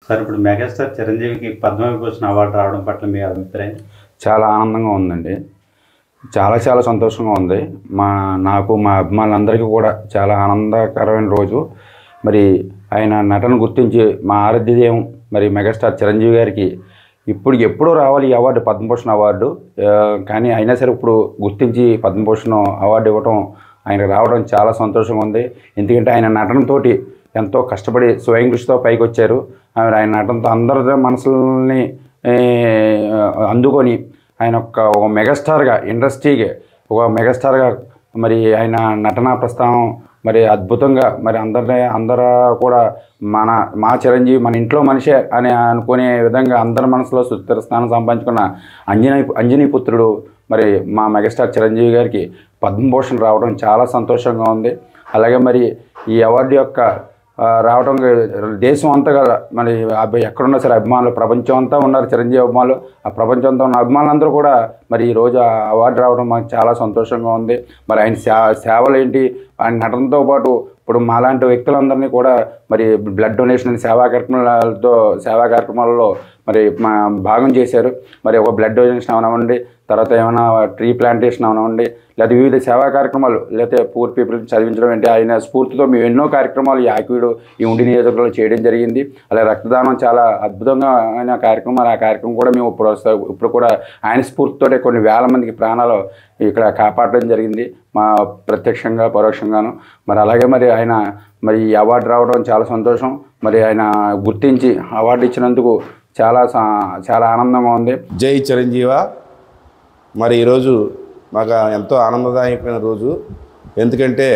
sir ఇప్పుడు megastar చిరంజీవికి Padma Vibhushan award రావడం పట్ల మీ అభిప్రాయం చాలా ఆనందంగా ఉందండి చాలా చాలా సంతోషంగా ఉంది మా నాకు మా అభిమానులందరికీ కూడా చాలా ఆనందకరమైన రోజు మరి ఆయన నటన గుర్తించి మా ఆరాధ్యదేవం మరి మెగాస్టార్ చిరంజీవి గారికి ఇప్పుడు ఎప్పుడూ రావాలి ఈ అవార్డు పద్మభూషణ్ అవార్డు ఆ, కానీ అయినా సరే ఇప్పుడు గుర్తించి పద్మభూషణ్ అవార్డు ఇవ్వడం ఆయనకు రావడం చాలా సంతోషంగా ఉంది ఎందుకంటే ఆయన నటనతోటి ఎంతో కష్టపడి స్వయం కృషితో పైకి వచ్చారు ఆయన ఆయన నటనతో అందరి మనసుల్ని ఏ, అందుకొని ఆయన ఒక ఒక మెగాస్టార్గా ఇండస్ట్రీకి ఒక మెగాస్టార్గా మరి ఆయన నటనా ప్రస్థానం మరి అద్భుతంగా మరి అందరినీ అందరూ కూడా మన మా చిరంజీవి మన ఇంట్లో మనిషే అని అనుకునే విధంగా అందరి మనసులో సుస్థిర స్థానం సంపాదించుకున్న అంజనీ అంజనీ పుత్రుడు మరి మా మెగాస్టార్ చిరంజీవి గారికి పద్మభూషణ్ రావడం చాలా సంతోషంగా ఉంది అలాగే మరి ఈ అవార్డు యొక్క ఆ, రావడం దేశం అంతా కదా మరి అబ్బ- ఎక్కడున్నా సరే అభిమానులు ప్రపంచం అంతా ఉన్నారు చిరంజీవి అభిమానులు ఆ ప్రపంచం అంతా ఉన్న అభిమానులందరూ కూడా మరి ఈ రోజు ఆ అవార్డు రావడం మాకు చాలా సంతోషంగా ఉంది మరి ఆయన సే సేవలు ఏంటి ఆయన నటనతో పాటు ఇప్పుడు మాలాంటి వ్యక్తులందరినీ కూడా మరి బ్లడ్ డొనేషన్ అనే సేవా కార్యక్రమాలతో సేవా కార్యక్రమాలలో మరి మా భాగం చేశారు మరి ఒక బ్లడ్ డొనేషన్ అవనివ్వండి తర్వాత ఏమైనా ట్రీ ప్లాంటేషన్ అవనివ్వండి లేదా వివిధ సేవా కార్యక్రమాలు లేకపోతే పూర్ పీపుల్ చదివించడం ఏంటి ఆయన స్ఫూర్తితో మేము ఎన్నో కార్యక్రమాలు ఈ ఆక్వీడు ఈ ఉండి నియోజకవర్గంలో చేయడం జరిగింది అలాగే రక్తదానం చాలా అద్భుతంగా ఆయన కార్యక్రమాలు ఆ కార్యక్రమం కూడా మేము ఇప్పుడు వస్తా- ఇప్పుడు కూడా ఆయన స్ఫూర్తితోటే కొన్ని వేల మందికి ప్రాణాలు ఇక్కడ కాపాడడం జరిగింది మా ప్రత్యక్షంగా పరోక్షంగాను మరి అలాగే మరి ఆయన మరి ఈ అవార్డు రావడం చాలా సంతోషం మరి ఆయన గుర్తించి అవార్డు ఇచ్చినందుకు చాలా సా- చాలా ఆనందంగా ఉంది జై చిరంజీవ మరి ఈరోజు మాకు ఎంతో ఆనందదాయకమైన రోజు ఎందుకంటే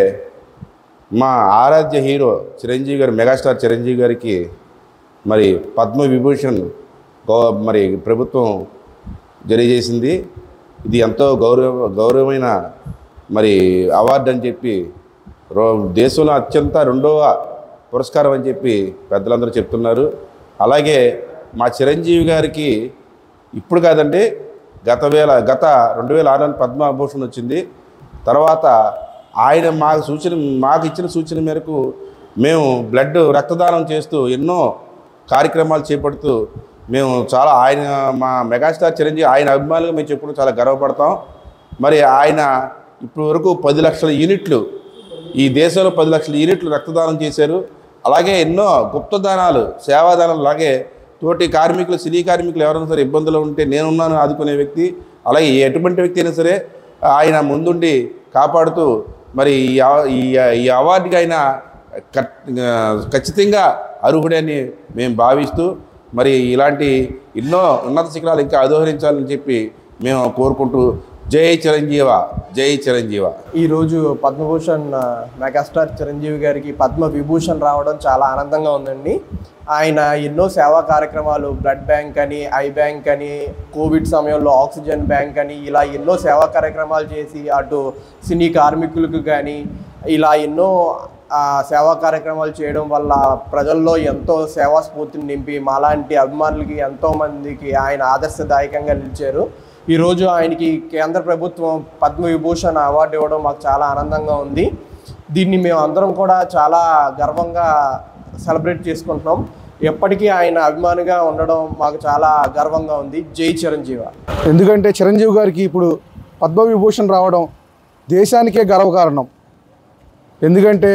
మా ఆరాధ్య హీరో చిరంజీవి గారు మెగాస్టార్ చిరంజీవి గారికి మరి పద్మ విభూషణ్ గౌ మరి ప్రభుత్వం తెలియజేసింది ఇది ఎంతో గౌరవ గౌరవమైన మరి అవార్డు అని చెప్పి రో దేశంలో అత్యంత రెండవ పురస్కారం అని చెప్పి పెద్దలందరూ చెప్తున్నారు అలాగే మా చిరంజీవి గారికి ఇప్పుడు కాదండి గత వేల గత రెండు వేల ఆరులో పద్మభూషణ్ వచ్చింది తర్వాత ఆయన మాకు సూచన మాకు ఇచ్చిన సూచన మేరకు మేము బ్లడ్ రక్తదానం చేస్తూ ఎన్నో కార్యక్రమాలు చేపడుతూ మేము చాలా ఆయన మా మెగాస్టార్ చిరంజీవి ఆయన అభిమానులుగా మేము చెప్పుడు చాలా గర్వపడతాం మరి ఆయన ఇప్పటి వరకు పది లక్షల యూనిట్లు ఈ దేశంలో పది లక్షల యూనిట్లు రక్తదానం చేశారు అలాగే ఎన్నో గుప్తదానాలు సేవాదానాలు అలాగే తోటి కార్మికులు సినీ కార్మికులు ఎవరైనా సరే ఇబ్బందులు ఉంటే నేనున్నాను ఆదుకునే వ్యక్తి అలాగే ఎటువంటి వ్యక్తి అయినా సరే ఆయన ముందుండి కాపాడుతూ మరి ఈ అవ- ఈ ఈ అవార్డుకి ఆయన కట్- ఆ, ఖచ్చితంగా అర్హుడని మేము భావిస్తూ మరి ఇలాంటి ఎన్నో ఉన్నత శిఖరాలు ఇంకా అధోహరించాలని చెప్పి మేము కోరుకుంటూ జై చిరంజీవ జై చిరంజీవ ఈరోజు పద్మభూషణ్ ఆ, మెగాస్టార్ చిరంజీవి గారికి పద్మ విభూషణ్ రావడం చాలా ఆనందంగా ఉందండి ఆయన ఎన్నో సేవా కార్యక్రమాలు బ్లడ్ బ్యాంక్ అని ఐ బ్యాంక్ అని కోవిడ్ సమయంలో ఆక్సిజన్ బ్యాంక్ అని ఇలా ఎన్నో సేవా కార్యక్రమాలు చేసి అటు సినీ కార్మికులకు కానీ ఇలా ఎన్నో ఆ, సేవా కార్యక్రమాలు చేయడం వల్ల ప్రజల్లో ఎంతో సేవా స్ఫూర్తిని నింపి మాలాంటి అభిమానులకి ఎంతో మందికి ఆయన ఆదర్శదాయకంగా నిలిచారు ఈరోజు ఆయనకి కేంద్ర ప్రభుత్వం పద్మ విభూషణ్ అవార్డు ఇవ్వడం మాకు చాలా ఆనందంగా ఉంది దీన్ని మేము అందరం కూడా చాలా గర్వంగా సెలబ్రేట్ చేసుకుంటున్నాం ఎప్పటికీ ఆయన అభిమానిగా ఉండడం మాకు చాలా గర్వంగా ఉంది జై చిరంజీవ ఎందుకంటే చిరంజీవి గారికి ఇప్పుడు పద్మవిభూషణ్ రావడం దేశానికే గర్వకారణం ఎందుకంటే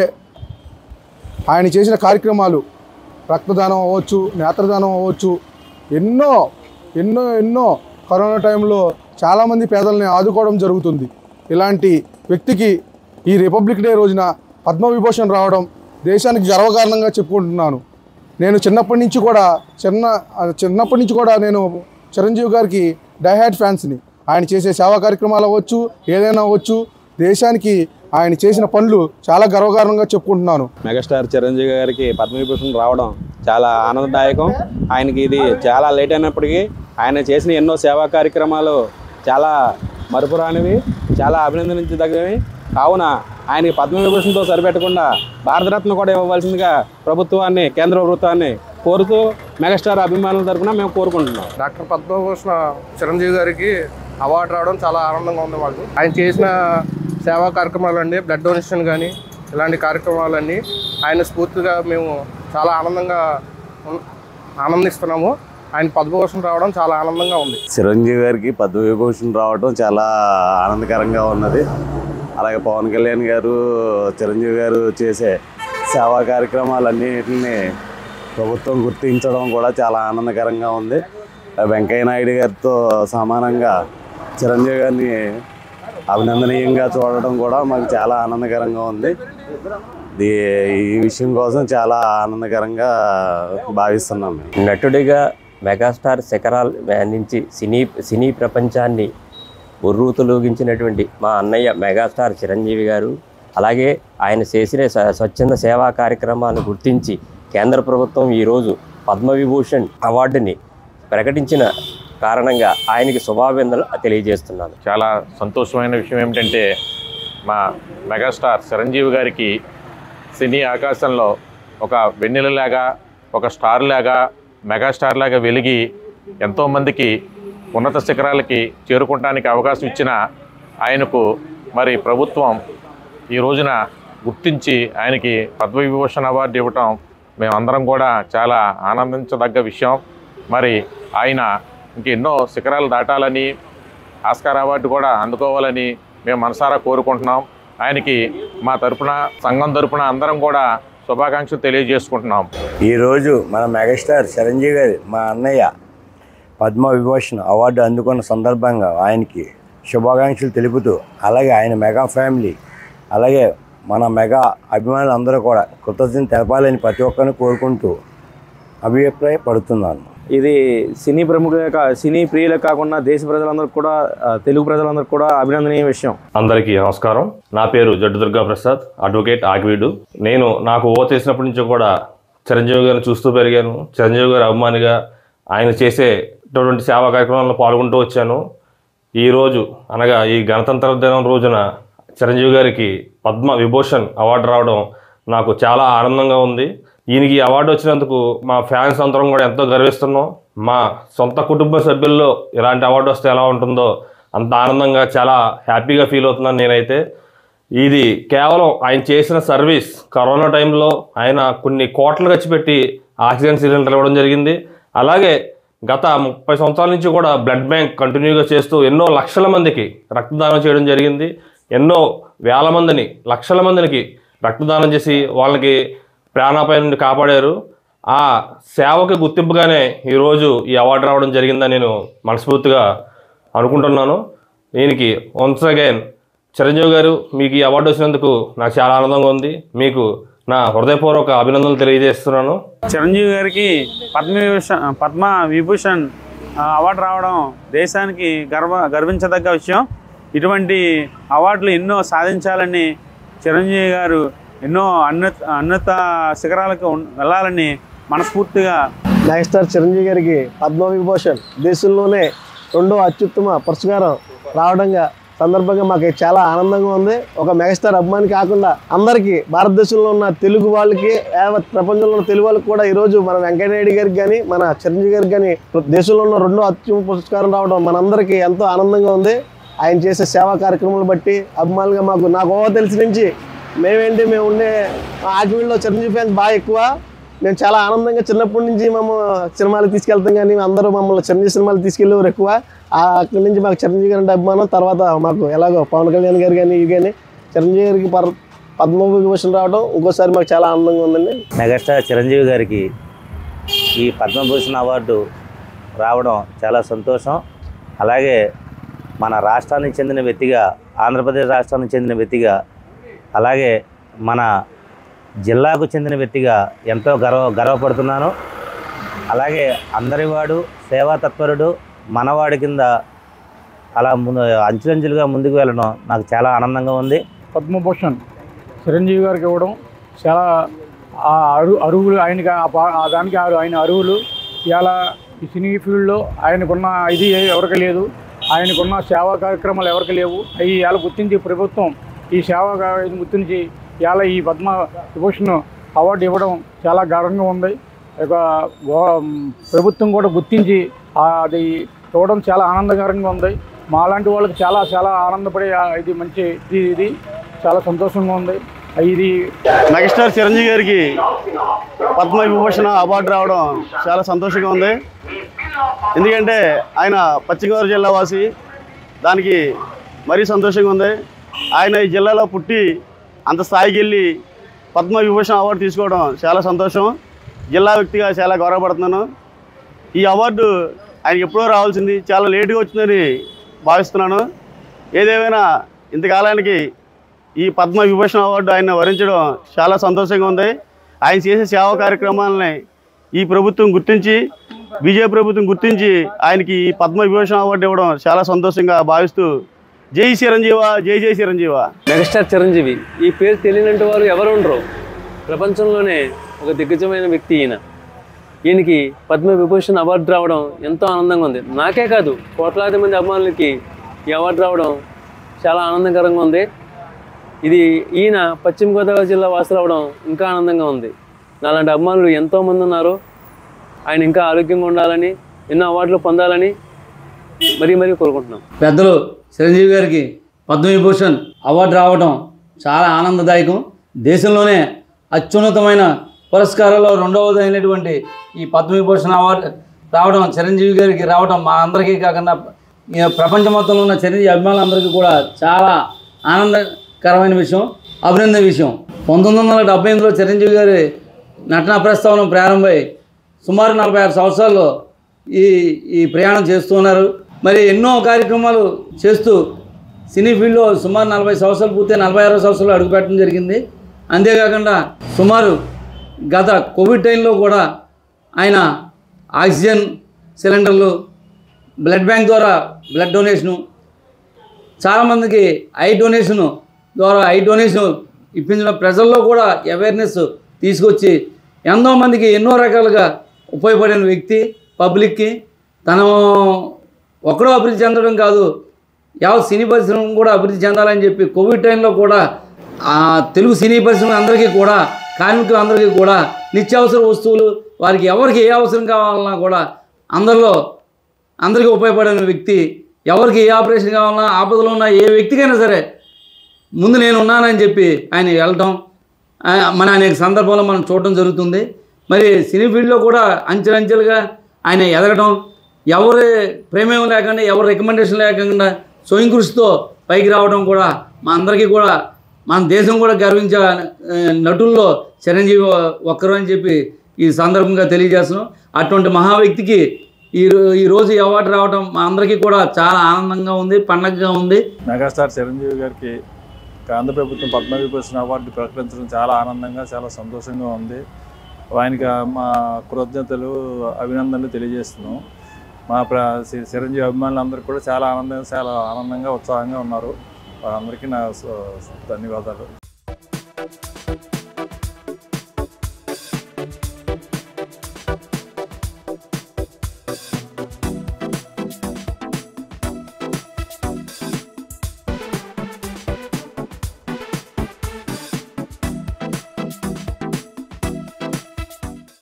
ఆయన చేసిన కార్యక్రమాలు రక్తదానం అవ్వచ్చు నేత్రదానం అవ్వచ్చు ఎన్నో ఎన్నో ఎన్నో కరోనా టైంలో చాలామంది పేదల్ని ఆదుకోవడం జరుగుతుంది ఇలాంటి వ్యక్తికి ఈ రిపబ్లిక్ డే రోజున పద్మవిభూషణ్ రావడం దేశానికి గర్వకారణంగా చెప్పుకుంటున్నాను నేను చిన్నప్పటి నుంచి కూడా చిన్న చిన్నప్పటి నుంచి కూడా నేను చిరంజీవి గారికి డైహాడ్ ఫ్యాన్స్ని ఆయన చేసే సేవా కార్యక్రమాలు అవ్వచ్చు ఏదైనా అవ్వచ్చు దేశానికి ఆయన చేసిన పనులు చాలా గర్వకారణంగా చెప్పుకుంటున్నాను మెగాస్టార్ చిరంజీవి గారికి పద్మవిభూషణ్ రావడం చాలా ఆనందదాయకం ఆయనకి ఇది చాలా లేట్ అయినప్పటికీ ఆయన చేసిన ఎన్నో సేవా కార్యక్రమాలు చాలా మరుపురానివి చాలా అభినందించదగినవి కావున ఆయనకి పద్మవిభూషణ్తో సరిపెట్టకుండా భారతరత్న కూడా ఇవ్వవలసిందిగా ప్రభుత్వాన్ని కేంద్ర ప్రభుత్వాన్ని కోరుతూ మెగాస్టార్ అభిమానుల తరఫున మేము కోరుకుంటున్నాం డాక్టర్ పద్మభూషణ చిరంజీవి గారికి అవార్డు రావడం చాలా ఆనందంగా ఉంది మాకు ఆయన చేసిన సేవా కార్యక్రమాలు అండి బ్లడ్ డొనేషన్ కానీ ఇలాంటి కార్యక్రమాలన్నీ ఆయన స్ఫూర్తిగా మేము చాలా ఆనందంగా ఉన్- ఆనందిస్తున్నాము ఆయన పద్మభూషణ్ రావడం చాలా ఆనందంగా ఉంది చిరంజీవి గారికి పద్మవిభూషణ్ రావడం చాలా ఆనందకరంగా ఉన్నది అలాగే పవన్ కళ్యాణ్ గారు చిరంజీవి గారు చేసే సేవా కార్యక్రమాలన్నింటిని ప్రభుత్వం గుర్తించడం కూడా చాలా ఆనందకరంగా ఉంది వెంకయ్య నాయుడు గారితో సమానంగా చిరంజీవి గారిని అభినందనీయంగా చూడడం కూడా మాకు చాలా ఆనందకరంగా ఉంది ఇది ఈ విషయం కోసం చాలా ఆనందకరంగా భావిస్తున్నాం మేము నటుడిగా మెగాస్టార్ శిఖరాలు నుంచి సినీ సినీ ప్రపంచాన్ని ఉర్రూతలూగించినటువంటి మా అన్నయ్య మెగాస్టార్ చిరంజీవి గారు అలాగే ఆయన చేసిన స్వ- స్వచ్ఛంద సేవా కార్యక్రమాలను గుర్తించి కేంద్ర ప్రభుత్వం ఈరోజు పద్మవిభూషణ్ అవార్డుని ప్రకటించిన కారణంగా ఆయనకి శుభాభినందనలు తెలియజేస్తున్నాను చాలా సంతోషమైన విషయం ఏమిటంటే మా మెగాస్టార్ చిరంజీవి గారికి సినీ ఆకాశంలో ఒక వెన్నెలలాగా ఒక స్టార్ లాగా మెగాస్టార్ లాగా వెలిగి ఎంతోమందికి ఉన్నత శిఖరాలకి చేరుకోవడానికి అవకాశం ఇచ్చిన ఆయనకు మరి ప్రభుత్వం ఈ రోజున గుర్తించి ఆయనకి పద్మవిభూషణ్ అవార్డు ఇవ్వటం మేమందరం కూడా చాలా ఆనందించదగ్గ విషయం మరి ఆయన ఇంకెన్నో శిఖరాలు దాటాలని ఆస్కార్ అవార్డు కూడా అందుకోవాలని మేము మనసారా కోరుకుంటున్నాం ఆయనకి మా తరపున సంఘం తరపున అందరం కూడా శుభాకాంక్షలు తెలియజేసుకుంటున్నాం ఈరోజు మన మెగాస్టార్ చిరంజీవి గారి మా అన్నయ్య పద్మ విభూషణ్ అవార్డు అందుకున్న సందర్భంగా ఆయనకి శుభాకాంక్షలు తెలుపుతూ అలాగే ఆయన మెగా ఫ్యామిలీ అలాగే మన మెగా అభిమానులు అందరూ కూడా కృతజ్ఞత తెలపాలని ప్రతి ఒక్కరిని కోరుకుంటూ అభిప్రాయపడుతున్నాను ఇది సినీ ప్రముఖులే కా సినీ ప్రియులే కాకుండా దేశ ప్రజలందరికీ కూడా ఆ, తెలుగు ప్రజలందరికీ కూడా అభినందనీయ విషయం అందరికీ నమస్కారం నా పేరు జడ్డు దుర్గా ప్రసాద్ అడ్వకేట్ ఆగివీడు నేను నాకు ఓ చేసినప్పటి నుంచి కూడా చిరంజీవి గారిని చూస్తూ పెరిగాను చిరంజీవి గారి అభిమానిగా ఆయన చేసేటటువంటి సేవా కార్యక్రమాల్లో పాల్గొంటూ వచ్చాను ఈరోజు అనగా ఈ గణతంత్ర దినం రోజున చిరంజీవి గారికి పద్మ విభూషణ్ అవార్డు రావడం నాకు చాలా ఆనందంగా ఉంది ఈయనకి ఈ అవార్డు వచ్చినందుకు మా ఫ్యాన్స్ అందరం కూడా ఎంతో గర్విస్తున్నాం మా సొంత కుటుంబ సభ్యుల్లో ఇలాంటి అవార్డు వస్తే ఎలా ఉంటుందో అంత ఆనందంగా చాలా హ్యాపీగా ఫీల్ అవుతున్నాను నేనైతే ఇది కేవలం ఆయన చేసిన సర్వీస్ కరోనా టైంలో ఆయన కొన్ని కోట్లు ఖర్చు పెట్టి ఆక్సిజన్ సిలిండర్ ఇవ్వడం జరిగింది అలాగే గత ముప్పై సంవత్సరాల నుంచి కూడా బ్లడ్ బ్యాంక్ కంటిన్యూగా చేస్తూ ఎన్నో లక్షల మందికి రక్తదానం చేయడం జరిగింది ఎన్నో వేల మందిని లక్షల మందికి రక్తదానం చేసి వాళ్ళకి ప్రాణాపాయం నుండి కాపాడారు ఆ సేవకి గుర్తింపుగానే ఈరోజు ఈ అవార్డు రావడం జరిగిందని నేను మనస్ఫూర్తిగా అనుకుంటున్నాను దీనికి వన్స్ అగైన్ చిరంజీవి గారు మీకు ఈ అవార్డు వచ్చినందుకు నాకు చాలా ఆనందంగా ఉంది మీకు నా హృదయపూర్వక అభినందనలు తెలియజేస్తున్నాను చిరంజీవి గారికి పద్మవిభూషణ్ పద్మ విభూషణ్ ఆ, అవార్డు రావడం దేశానికి గర్వ గర్వించదగ్గ విషయం ఇటువంటి అవార్డులు ఎన్నో సాధించాలని చిరంజీవి గారు ఎన్నో అన్నత అన్నత శిఖరాలకు ఉన్- వెళ్ళాలని మనస్ఫూర్తిగా మెగాస్టార్ చిరంజీవి గారికి పద్మవిభూషణ్ దేశంలోనే రెండో అత్యుత్తమ పురస్కారం రావడంగా సందర్భంగా మాకు చాలా ఆనందంగా ఉంది ఒక మెగాస్టార్ అభిమాని కాకుండా అందరికీ భారతదేశంలో ఉన్న తెలుగు వాళ్ళకి యావత్ ప్రపంచంలో ఉన్న తెలుగు వాళ్ళకి కూడా ఈరోజు మన వెంకయ్యనాయుడు గారికి కానీ మన చిరంజీవి గారికి కానీ దేశంలో ఉన్న రెండో అత్యుత్తమ పురస్కారం రావడం మనందరికీ ఎంతో ఆనందంగా ఉంది ఆయన చేసే సేవా కార్యక్రమాలు బట్టి అభిమానులుగా మాకు నాకు ఓ తెలిసి నుంచి మేమేంటి మేము ఉండే ఆకివీళ్ళలో చిరంజీవి ఫ్యాన్స్ బాగా ఎక్కువ మేము చాలా ఆనందంగా చిన్నప్పటి నుంచి మేము సినిమాలు తీసుకెళ్తాం కానీ అందరూ మమ్మల్ని చిరంజీవి సినిమాలు తీసుకెళ్ళేవారు ఎక్కువ ఆ అక్కడి నుంచి మాకు చిరంజీవి గారి అంటే అభిమానం తర్వాత మాకు ఎలాగో పవన్ కళ్యాణ్ గారు కానీ ఇవి కానీ చిరంజీవి గారికి పర్ పద్మవిభూషణ్ రావడం ఇంకోసారి మాకు చాలా ఆనందంగా ఉందండి మెగాస్టార్ చిరంజీవి గారికి ఈ పద్మభూషణ్ అవార్డు రావడం చాలా సంతోషం అలాగే మన రాష్ట్రానికి చెందిన వ్యక్తిగా ఆంధ్రప్రదేశ్ రాష్ట్రానికి చెందిన వ్యక్తిగా అలాగే మన జిల్లాకు చెందిన వ్యక్తిగా ఎంతో గర్వ గర్వపడుతున్నాను అలాగే అందరివాడు సేవా తత్పరుడు మనవాడి కింద అలా ముందు అంచులంచులుగా ముందుకు వెళ్ళడం నాకు చాలా ఆనందంగా ఉంది పద్మభూషణ్ చిరంజీవి గారికి ఇవ్వడం చాలా ఆ అరు అరువులు ఆయనకి ఆ పా- ఆ దానికి ఆ- ఆయన అరువులు ఇవాళ ఈ సినీ ఫీల్డ్లో ఆయనకున్న ఇది ఎవరికి లేదు ఆయనకున్న సేవా కార్యక్రమాలు ఎవరికి లేవు అవి ఇవాళ గుర్తించి ప్రభుత్వం ఈ సేవా కా- ఇది గుర్తించి ఇవాళ ఈ పద్మ విభూషణ్ అవార్డు ఇవ్వడం చాలా గర్వంగా ఉంది ఇక గో- ప్రభుత్వం కూడా గుర్తించి ఆ అది ఇవ్వడం చాలా ఆనందకరంగా ఉంది మాలాంటి వాళ్ళకి చాలా చాలా ఆనందపడే ఆ ఇది మంచి ఇది ఇది చాలా సంతోషంగా ఉంది ఇది మెగాస్టార్ చిరంజీవి గారికి పద్మ విభూషణ అవార్డు రావడం చాలా సంతోషంగా ఉంది ఎందుకంటే ఆయన పశ్చిమ గోదావరి జిల్లా వాసి దానికి మరీ సంతోషంగా ఉంది ఆయన ఈ జిల్లాలో పుట్టి అంత స్థాయికి వెళ్ళి పద్మ విభూషణ అవార్డు తీసుకోవడం చాలా సంతోషం జిల్లా వ్యక్తిగా చాలా గౌరవపడుతున్నాను ఈ అవార్డు ఆయనకి ఎప్పుడో రావాల్సింది చాలా లేటుగా వచ్చిందని భావిస్తున్నాను ఏదేమైనా ఇంతకాలానికి ఈ పద్మ విభూషణ అవార్డు ఆయన వరించడం చాలా సంతోషంగా ఉంది ఆయన చేసే సేవా కార్యక్రమాలని ఈ ప్రభుత్వం గుర్తించి బీజేపీ ప్రభుత్వం గుర్తించి ఆయనకి ఈ పద్మ విభూషణ అవార్డు ఇవ్వడం చాలా సంతోషంగా భావిస్తూ జై చిరంజీవ జై జై చిరంజీవ మెగాస్టార్ చిరంజీవి ఈ పేరు తెలియనంటి వారు ఎవరు ఉండరు ప్రపంచంలోనే ఒక దిగ్గజమైన వ్యక్తి ఈయన ఈయనకి పద్మ విభూషణ్ అవార్డు రావడం ఎంతో ఆనందంగా ఉంది నాకే కాదు కోట్లాది మంది అభిమానులకి ఈ అవార్డు రావడం చాలా ఆనందకరంగా ఉంది ఇది ఈయన పశ్చిమ గోదావరి జిల్లా వాసి రావడం ఇంకా ఆనందంగా ఉంది నాలాంటి అభిమానులు ఎంతోమంది ఉన్నారు ఆయన ఇంకా ఆరోగ్యంగా ఉండాలని ఎన్నో అవార్డులు పొందాలని మరీ మరీ కోరుకుంటున్నాం పెద్దలు చిరంజీవి గారికి పద్మవిభూషణ్ అవార్డు రావడం చాలా ఆనందదాయకం దేశంలోనే అత్యున్నతమైన పురస్కారాల్లో రెండవది అయినటువంటి ఈ పద్మవిభూషణ్ అవార్డు రావడం చిరంజీవి గారికి రావడం మా అందరికీ కాకుండా ఈ ప్రపంచం మొత్తంలో ఉన్న చిరంజీవి అభిమానులందరికీ కూడా చాలా ఆనందకరమైన విషయం అభినందన విషయం పంతొమ్మిది వందల డెబ్బై ఎనిమిదిలో చిరంజీవి గారి నటనా ప్రస్తావన ప్రారంభమై సుమారు నలభై ఆరు సంవత్సరాల్లో ఈ ఈ ప్రయాణం చేస్తున్నారు మరి ఎన్నో కార్యక్రమాలు చేస్తూ సినీ ఫీల్డ్లో సుమారు నలభై సంవత్సరాలు పూర్తి నలభై ఆరో సంవత్సరాలు అడుగుపెట్టడం జరిగింది అంతేకాకుండా సుమారు గత కోవిడ్ టైంలో కూడా ఆయన ఆక్సిజన్ సిలిండర్లు బ్లడ్ బ్యాంక్ ద్వారా బ్లడ్ డొనేషను చాలామందికి ఐ డొనేషన్ ద్వారా ఐ డొనేషన్ ఇప్పించిన ప్రజల్లో కూడా అవేర్నెస్ తీసుకొచ్చి ఎంతో మందికి ఎన్నో రకాలుగా ఉపయోగపడిన వ్యక్తి పబ్లిక్కి తను ఒక్కడో అభివృద్ధి చెందడం కాదు యావత్ సినీ పరిశ్రమ కూడా అభివృద్ధి చెందాలని చెప్పి కోవిడ్ టైంలో కూడా ఆ తెలుగు సినీ పరిశ్రమ అందరికీ కూడా కార్మికులందరికీ కూడా నిత్యావసర వస్తువులు వారికి ఎవరికి ఏ అవసరం కావాలన్నా కూడా అందరిలో అందరికీ ఉపయోగపడిన వ్యక్తి ఎవరికి ఏ ఆపరేషన్ కావాలన్నా ఆపదలో ఉన్న ఏ వ్యక్తికైనా సరే ముందు నేను ఉన్నానని చెప్పి ఆయన వెళ్ళటం ఆ, మన అనేక సందర్భాల్లో మనం చూడటం జరుగుతుంది మరి సినీ ఫీల్డ్లో కూడా అంచెలంచెలుగా ఆయన ఎదగటం ఎవరి ప్రేమేం లేకుండా ఎవరి రికమెండేషన్ లేకుండా స్వయం కృషితో పైకి రావడం కూడా మా అందరికీ కూడా మన దేశం కూడా గర్వించే ఆ, నటుల్లో చిరంజీవి ఒక్కరు అని చెప్పి ఈ సందర్భంగా తెలియజేస్తున్నాం అటువంటి మహా వ్యక్తికి ఈ రో- ఈ రోజు ఈ అవార్డు రావడం మా అందరికీ కూడా చాలా ఆనందంగా ఉంది పండగగా ఉంది మెగాస్టార్ చిరంజీవి గారికి ఆంధ్ర ప్రభుత్వం పద్మవిభూషణ్ అవార్డు ప్రకటించడం చాలా ఆనందంగా చాలా సంతోషంగా ఉంది ఆయనకి మా కృతజ్ఞతలు అభినందనలు తెలియజేస్తున్నాం మా ప్ర చి- చిరంజీవి అభిమానులందరూ కూడా చాలా ఆనందంగా చాలా ఆనందంగా ఉత్సాహంగా ఉన్నారు వారందరికీ నా స- ధన్యవాదాలు